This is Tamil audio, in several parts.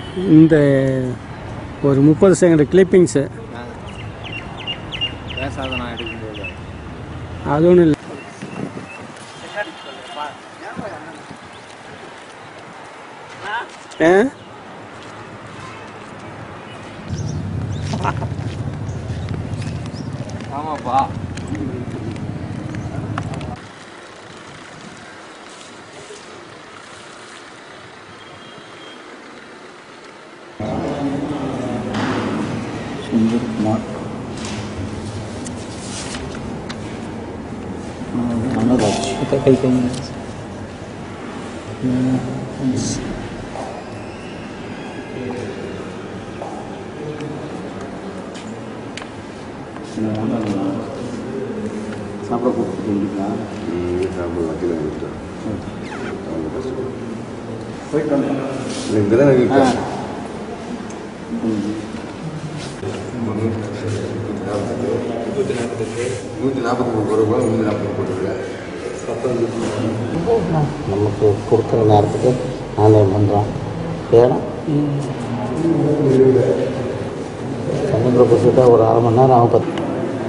இந்த ஒரு முப்பது செகண்ட் கிளிப்பிங்ஸு பேசாத நான் எடுக்கும்போது அது ஒன்றும் இல்லை ஆ ஆமாப்பா சுந்தர்குமார் அன்னராஜ் கை கை சாப்பிட கொடுத்துருக்கீங்களா போயிட்டு வந்தேன் ஆ நூற்றி நாற்பத்தி மூணு ரூபாய் நூற்றி நாற்பத்தி போட்டுருக்கேன் நமக்கு கொடுக்குற நேரத்துக்கு ஆன்லைன் பண்ணுறோம் ஏன்னா சமுத்திர பசுட்டா ஒரு அரை மணி நேரம் ஆகும் பத்து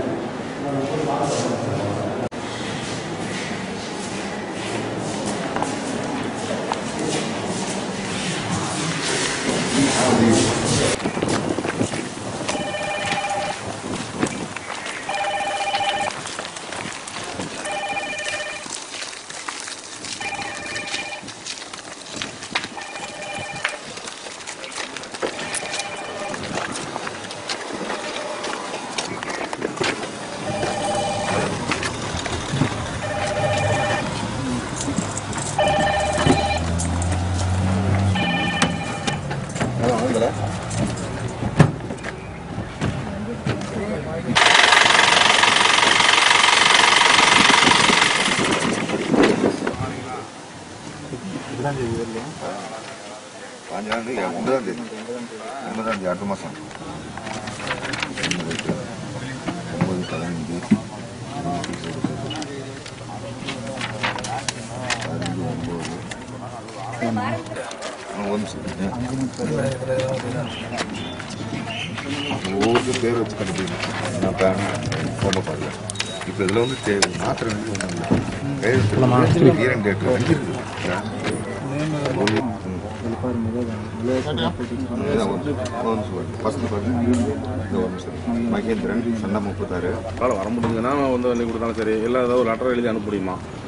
பாஞ்சாம் தேதி ஒன்பதாம் தேதி ஒன்பதாம் தேதி அடுத்த மாதம் ஒன்பது பதினஞ்சு பதினஞ்சு ஒம்பது ஒரு நிமிஷம் ஒவ்வொரு பேர் வச்சு கண்டுபிடிக்கணும் நான் பேன் ஃபோனை பார்க்கல இப்போ இதில் வந்து தேவை மாத்திரை வந்து ஒன்றும் இல்லை கையெழுத்து ஈரன் டேட்டு ரெண்டு இருக்குது மகேந்திரன் சண்டை முப்பத்தாறு காலை வர முடியுங்கன்னா வந்து எழுதி கொடுத்தாலும் சரி இல்லை ஏதாவது ஒரு லெட்டர் எழுதி அனுப்ப முடியுமா